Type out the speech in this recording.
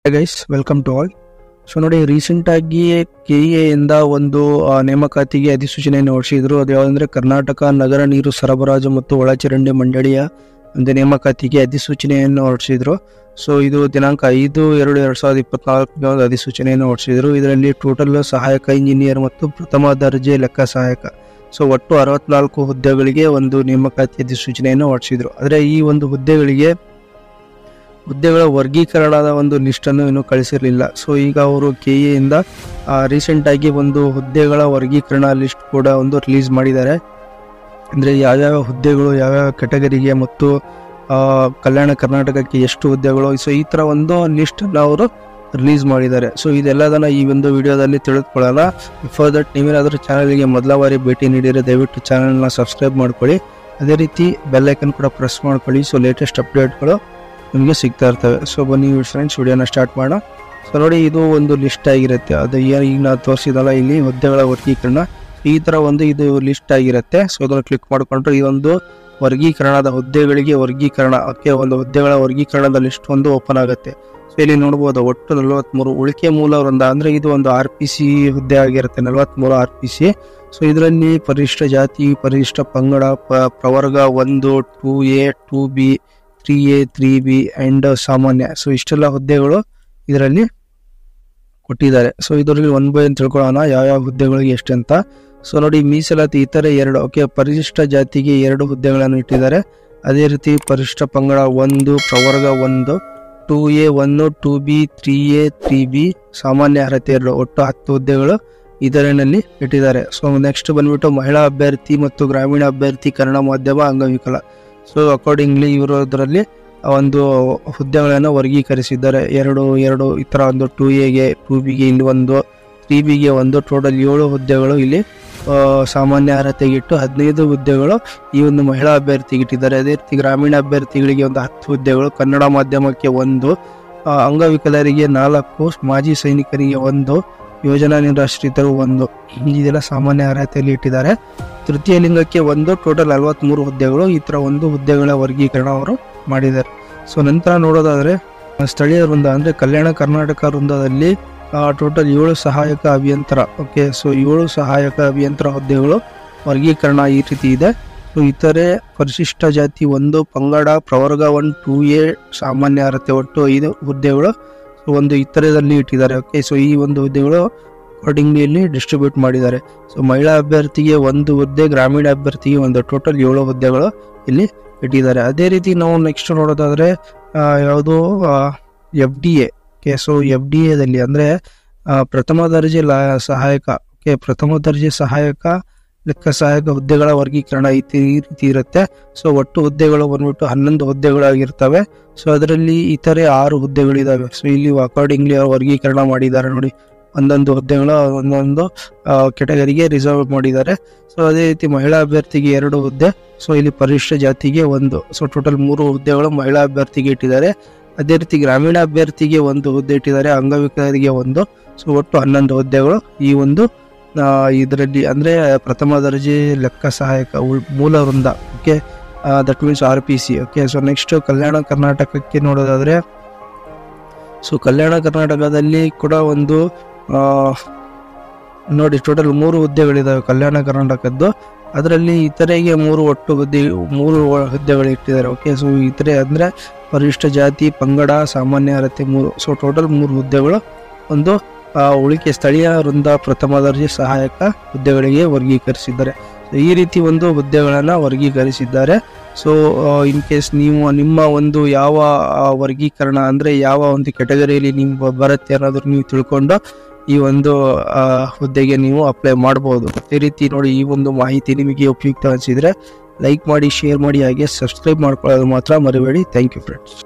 guys welcome to all so ನೋಡಿ ರೀಸೆಂಟಾಗಿ K ಇಂದ ಒಂದು ಆ, ನೇಮಕಾತಿಗೆ ಅಧಿಸೂಚನೆಯನ್ನು ಹೊರಡಿಸಿದ್ರು ಅದು ಯಾವುದಂದ್ರೆ ಕರ್ನಾಟಕ ನಗರ ನೀರು ಸರಬರಾಜು ಮತ್ತು ಒಳಚರಂಡಿ ಮಂಡಳಿಯ ಒಂದು ನೇಮಕಾತಿಗೆ ಅಧಿಸೂಚನೆಯನ್ನು ಹೊರಡಿಸಿದ್ರು ಸೊ ಇದು ದಿನಾಂಕ ಐದು ಎರಡು ಎರಡ್ ಸಾವಿರದ ಇಪ್ಪತ್ನಾಲ್ಕನೇ ಒಂದು ಅಧಿಸೂಚನೆಯನ್ನು ಹೊರಡಿಸಿದ್ರು ಇದರಲ್ಲಿ ಟೋಟಲ್ ಸಹಾಯಕ ಇಂಜಿನಿಯರ್ ಮತ್ತು ಪ್ರಥಮ ದರ್ಜೆ ಲೆಕ್ಕ ಸಹಾಯಕ ಸೊ ಒಟ್ಟು ಅರವತ್ನಾಲ್ಕು ಹುದ್ದೆಗಳಿಗೆ ಒಂದು ನೇಮಕಾತಿ ಅಧಿಸೂಚನೆಯನ್ನು ಹೊರಡಿಸಿದ್ರು ಆದರೆ ಈ ಒಂದು ಹುದ್ದೆಗಳಿಗೆ ಹುದ್ದೆಗಳ ವರ್ಗೀಕರಣದ ಒಂದು ಲಿಸ್ಟ್ ಅನ್ನು ಇನ್ನೂ ಕಳಿಸಿರಲಿಲ್ಲ ಸೊ ಈಗ ಅವರು ಕೆ ಇಂದ ರೀಸೆಂಟ್ ಆಗಿ ಒಂದು ಹುದ್ದೆಗಳ ವರ್ಗೀಕರಣ ಲಿಸ್ಟ್ ಕೂಡ ಒಂದು ರಿಲೀಸ್ ಮಾಡಿದ್ದಾರೆ ಅಂದ್ರೆ ಯಾವ್ಯಾವ ಹುದ್ದೆಗಳು ಯಾವ್ಯಾವ ಕೆಟಗರಿಗೆ ಮತ್ತು ಆ, ಕಲ್ಯಾಣ ಕರ್ನಾಟಕಕ್ಕೆ ಎಷ್ಟು ಹುದ್ದೆಗಳು ಸೊ ಈ ತರ ಒಂದು ಲಿಸ್ಟ್ ಅನ್ನು ಅವರು ರಿಲೀಸ್ ಮಾಡಿದ್ದಾರೆ ಸೊ ಇದೆಲ್ಲದನ್ನ ಈ ಒಂದು ವಿಡಿಯೋದಲ್ಲಿ ತಿಳಿದುಕೊಳ್ಳೋಣ ಬಿಫೋರ್ ದಟ್ ನೀವೇನಾದರೂ ಚಾನಲ್ಗೆ ಮೊದಲ ಬಾರಿ ಭೇಟಿ ನೀಡಿದರೆ ದಯವಿಟ್ಟು ಚಾನಲ್ನ ಸಬ್ಸ್ಕ್ರೈಬ್ ಮಾಡ್ಕೊಳ್ಳಿ ಅದೇ ರೀತಿ ಬೆಲ್ ಐಕನ್ ಕೂಡ ಪ್ರೆಸ್ ಮಾಡ್ಕೊಳ್ಳಿ ಸೊ ಲೇಟೆಸ್ಟ್ ಅಪ್ಡೇಟ್ಗಳು ನಿಮಗೆ ಸಿಗ್ತಾ ಇರ್ತವೆ ಸೊ ಬನ್ನಿ ಫ್ರೆಂಡ್ಸ್ ವಿಡಿಯೋನ ಸ್ಟಾರ್ಟ್ ಮಾಡೋಣ ಸೊ ನೋಡಿ ಇದು ಒಂದು ಲಿಸ್ಟ್ ಆಗಿರುತ್ತೆ ಅದು ಏನ್ ಈಗ ನಾವು ತೋರಿಸಿದಲ್ಲ ಇಲ್ಲಿ ಹುದ್ದೆಗಳ ವರ್ಗೀಕರಣ ಈ ತರ ಒಂದು ಇದು ಲಿಸ್ಟ್ ಆಗಿರುತ್ತೆ ಸೊ ಅದನ್ನು ಕ್ಲಿಕ್ ಮಾಡಿಕೊಂಡ್ರೆ ಈ ಒಂದು ವರ್ಗೀಕರಣದ ಹುದ್ದೆಗಳಿಗೆ ವರ್ಗೀಕರಣ ಓಕೆ ಒಂದು ಹುದ್ದೆಗಳ ವರ್ಗೀಕರಣದ ಲಿಸ್ಟ್ ಒಂದು ಓಪನ್ ಆಗುತ್ತೆ ಸೊ ಇಲ್ಲಿ ನೋಡಬಹುದು ಒಟ್ಟು ನಲವತ್ಮೂರು ಉಳಿಕೆ ಮೂಲ ವೃಂದ ಅಂದ್ರೆ ಇದು ಒಂದು ಆರ್ ಪಿ ಸಿ ಹುದ್ದೆ ಆಗಿರುತ್ತೆ ನಲವತ್ಮೂರು ಆರ್ ಪಿ ಸಿ ಸೊ ಇದರಲ್ಲಿ ಪರಿಶಿಷ್ಟ ಜಾತಿ ಪರಿಶಿಷ್ಟ ಪಂಗಡ ಪ- ಪ್ರವರ್ಗ ಒಂದು two A two B three A three B and ಸಾಮಾನ್ಯ ಸೊ ಇಷ್ಟೆಲ್ಲ ಹುದ್ದೆಗಳು ಇದರಲ್ಲಿ ಕೊಟ್ಟಿದ್ದಾರೆ ಸೊ ಇದರಲ್ಲಿ ಒನ್ ಬೈ ಅಂತ ತಿಳ್ಕೊಳ್ಳೋಣ ಯಾವ್ಯಾವ ಹುದ್ದೆಗಳಿಗೆ ಎಷ್ಟಂತ ಸೊ ನೋಡಿ ಮೀಸಲಾತಿ ಇತರೆ ಎರಡು ಓಕೆ ಪರಿಶಿಷ್ಟ ಜಾತಿಗೆ ಎರಡು ಹುದ್ದೆಗಳನ್ನು ಇಟ್ಟಿದ್ದಾರೆ ಅದೇ ರೀತಿ ಪರಿಶಿಷ್ಟ ಪಂಗಡ ಒಂದು ಪ್ರವರ್ಗ ಒಂದು ಟೂ ಎ ಒಂದು two B three A three B ಸಾಮಾನ್ಯ ಅರ್ಹತೆ ಎರಡು ಒಟ್ಟು ಹತ್ತು ಹುದ್ದೆಗಳು ಇದರಲ್ಲಿ ಇಟ್ಟಿದ್ದಾರೆ ಸೊ ನೆಕ್ಸ್ಟ್ ಬಂದ್ಬಿಟ್ಟು ಮಹಿಳಾ ಅಭ್ಯರ್ಥಿ ಮತ್ತು ಗ್ರಾಮೀಣ ಅಭ್ಯರ್ಥಿ ಕನ್ನಡ ಮಾಧ್ಯಮ ಅಂಗವಿಕಲ ಸೊ ಅಕಾರ್ಡಿಂಗ್ಲಿ ಇವರು ಅದರಲ್ಲಿ ಒಂದು ಹುದ್ದೆಗಳನ್ನು ವರ್ಗೀಕರಿಸಿದ್ದಾರೆ ಎರಡು ಎರಡು ಈ ಥರ ಒಂದು ಟೂ ಎಗೆ ಟೂ ಬಿಗೆ ಇಲ್ಲಿ ಒಂದು ತ್ರೀ ಬಿಗೆ ಒಂದು ಟೋಟಲ್ ಏಳು ಹುದ್ದೆಗಳು ಇಲ್ಲಿ ಆ, ಸಾಮಾನ್ಯ ಅರ್ಹತೆಗೆ ಇಟ್ಟು ಹದಿನೈದು ಹುದ್ದೆಗಳು ಈ ಒಂದು ಮಹಿಳಾ ಅಭ್ಯರ್ಥಿಗೆ ಇಟ್ಟಿದ್ದಾರೆ ಅದೇ ರೀತಿ ಗ್ರಾಮೀಣ ಅಭ್ಯರ್ಥಿಗಳಿಗೆ ಒಂದು ಹತ್ತು ಹುದ್ದೆಗಳು ಕನ್ನಡ ಮಾಧ್ಯಮಕ್ಕೆ ಒಂದು ಆ, ಅಂಗವಿಕಲರಿಗೆ ನಾಲ್ಕು ಮಾಜಿ ಸೈನಿಕರಿಗೆ ಒಂದು ಯೋಜನಾ ನಿರಾಶ್ರಿತರು ಒಂದು ಇದೆಲ್ಲ ಸಾಮಾನ್ಯ ಅರ್ಹತೆಯಲ್ಲಿ ಇಟ್ಟಿದ್ದಾರೆ ತೃತೀಯ ಲಿಂಗಕ್ಕೆ ಒಂದು ಟೋಟಲ್ ನಲವತ್ಮೂರು ಹುದ್ದೆಗಳು ಈ ತರ ಒಂದು ಹುದ್ದೆಗಳ ವರ್ಗೀಕರಣ ಅವರು ಮಾಡಿದ್ದಾರೆ ಸೊ ನಂತರ ನೋಡೋದಾದ್ರೆ ಆ, ಸ್ಥಳೀಯ ವೃಂದ ಅಂದ್ರೆ ಕಲ್ಯಾಣ ಕರ್ನಾಟಕ ವೃಂದದಲ್ಲಿ ಟೋಟಲ್ ಏಳು ಸಹಾಯಕ ಅಭಿಯಂತರ ಓಕೆ ಸೊ ಏಳು ಸಹಾಯಕ ಅಭಿಯಂತರ ಹುದ್ದೆಗಳು ವರ್ಗೀಕರಣ ಈ ರೀತಿ ಇದೆ ಸೊ ಇತರೆ ಪರಿಶಿಷ್ಟ ಜಾತಿ ಒಂದು ಪಂಗಡ ಪ್ರವರ್ಗ ಒನ್ ಟೂ ಎ ಸಾಮಾನ್ಯ ಅರ್ಹತೆ ಒಟ್ಟು ಐದು ಹುದ್ದೆಗಳು ಸೊ ಒಂದು ಇತರದಲ್ಲಿ ಇಟ್ಟಿದ್ದಾರೆ ಓಕೆ ಸೊ ಈ ಒಂದು ಹುದ್ದೆಗಳು ಅಕಾರ್ಡಿಂಗ್ಲಿ ಇಲ್ಲಿ ಡಿಸ್ಟ್ರಿಬ್ಯೂಟ್ ಮಾಡಿದ್ದಾರೆ ಸೊ ಮಹಿಳಾ ಅಭ್ಯರ್ಥಿಗೆ ಒಂದು ಹುದ್ದೆ ಗ್ರಾಮೀಣ ಅಭ್ಯರ್ಥಿಗೆ ಒಂದು ಟೋಟಲ್ ಏಳು ಹುದ್ದೆಗಳು ಇಲ್ಲಿ ಇಟ್ಟಿದ್ದಾರೆ ಅದೇ ರೀತಿ ನಾವು ನೆಕ್ಸ್ಟ್ ನೋಡೋದಾದ್ರೆ ಆ, ಯಾವುದು F D A K so F D ಎದಲ್ಲಿ ಅಂದ್ರೆ ಆ, ಪ್ರಥಮ ದರ್ಜೆ ಲಾ- ಸಹಾಯಕ ಓಕೆ ಪ್ರಥಮ ದರ್ಜೆ ಸಹಾಯಕ ಲೆಕ್ಕ ಸಹಾಯಕ ಹುದ್ದೆಗಳ ವರ್ಗೀಕರಣ ಈ ತಿ- ಈ ರೀತಿ ಇರುತ್ತೆ ಸೊ ಒಟ್ಟು ಹುದ್ದೆಗಳು ಬಂದ್ಬಿಟ್ಟು ಹನ್ನೊಂದು ಹುದ್ದೆಗಳಾಗಿರ್ತವೆ ಸೊ ಅದರಲ್ಲಿ ಇತರೆ ಆರು ಹುದ್ದೆಗಳಿದಾವೆ ಸೊ ಇಲ್ಲಿ ಅಕಾರ್ಡಿಂಗ್ಲಿ ಅವರು ವರ್ಗೀಕರಣ ಮಾಡಿದ್ದಾರೆ ನೋಡಿ ಒಂದೊಂದು ಹುದ್ದೆಗಳ ಒಂದೊಂದು ಕೆಟಗರಿಗೆ ರಿಸರ್ವ್ ಮಾಡಿದ್ದಾರೆ ಸೊ ಅದೇ ರೀತಿ ಮಹಿಳಾ ಅಭ್ಯರ್ಥಿಗೆ ಎರಡು ಹುದ್ದೆ ಸೊ ಇಲ್ಲಿ ಪರಿಶಿಷ್ಟ ಜಾತಿಗೆ ಒಂದು ಸೊ ಟೋಟಲ್ ಮೂರು ಹುದ್ದೆಗಳು ಮಹಿಳಾ ಅಭ್ಯರ್ಥಿಗೆ ಇಟ್ಟಿದ್ದಾರೆ ಅದೇ ರೀತಿ ಗ್ರಾಮೀಣ ಅಭ್ಯರ್ಥಿಗೆ ಒಂದು ಹುದ್ದೆ ಇಟ್ಟಿದ್ದಾರೆ ಅಂಗವಿಕಲರಿಗೆ ಒಂದು ಸೊ ಒಟ್ಟು ಹನ್ನೊಂದು ಹುದ್ದೆಗಳು ಈ ಒಂದು ಇದರಲ್ಲಿ ಅಂದ್ರೆ ಪ್ರಥಮ ದರ್ಜೆ ಲೆಕ್ಕ ಸಹಾಯಕ ಉಳ್- ಮೂಲ ವೃಂದ okay that means R P C okay so next ಕಲ್ಯಾಣ ಕರ್ನಾಟಕಕ್ಕೆ ನೋಡೋದಾದ್ರೆ ಸೊ ಕಲ್ಯಾಣ ಕರ್ನಾಟಕದಲ್ಲಿ ಕೂಡ ಒಂದು ಆ, ನೋಡಿ ಟೋಟಲ್ ಮೂರು ಹುದ್ದೆಗಳಿದಾವೆ ಕಲ್ಯಾಣ ಕರ್ನಾಟಕದ್ದು ಅದರಲ್ಲಿ ಇತರೆಗೆ ಮೂರು ಒಟ್ಟು ಹುದ್ದೆ ಮೂರು ಒ- ಹುದ್ದೆಗಳು ಇಟ್ಟಿದ್ದಾರೆ ಓಕೆ ಸೊ ಇತರೆ ಅಂದ್ರೆ ಪರಿಶಿಷ್ಟ ಜಾತಿ ಪಂಗಡ ಸಾಮಾನ್ಯ ಅರ್ಹತೆ ಮೂರು ಸೊ ಟೋಟಲ್ ಮೂರು ಹುದ್ದೆಗಳು ಒಂದು ಆ, ಉಳಿಕೆ ಸ್ಥಳೀಯ ವೃಂದ ಪ್ರಥಮ ದರ್ಜೆ ಸಹಾಯಕ ಹುದ್ದೆಗಳಿಗೆ ವರ್ಗೀಕರಿಸಿದ್ದಾರೆ So, ಈ ರೀತಿ ಒಂದು ಹುದ್ದೆಗಳನ್ನ ವರ್ಗೀಕರಿಸಿದ್ದಾರೆ ಸೊ ಇನ್ ಕೇಸ್ ನೀವು ನಿಮ್ಮ ಒಂದು ಯಾವ ಆ, ವರ್ಗೀಕರಣ ಅಂದ್ರೆ ಯಾವ ಒಂದು ಕೆಟಗರಿಯಲ್ಲಿ ನೀವು ಬರುತ್ತೆ ಅನ್ನೋದ್ರ ನೀವು ತಿಳ್ಕೊಂಡು ಈ ಒಂದು ಆ, ಹುದ್ದೆಗೆ ನೀವು ಅಪ್ಲೈ ಮಾಡಬಹುದು ಅದೇ ರೀತಿ ನೋಡಿ ಈ ಒಂದು ಮಾಹಿತಿ ನಿಮಗೆ ಉಪಯುಕ್ತ ಅನಿಸಿದ್ರೆ ಲೈಕ್ ಮಾಡಿ ಶೇರ್ ಮಾಡಿ ಹಾಗೆ ಸಬ್ಸ್ಕ್ರೈಬ್ ಮಾಡ್ಕೊಳ್ಳೋದು ಮಾತ್ರ ಮರಿಬೇಡಿ ಥ್ಯಾಂಕ್ ಯು ಫ್ರೆಂಡ್ಸ್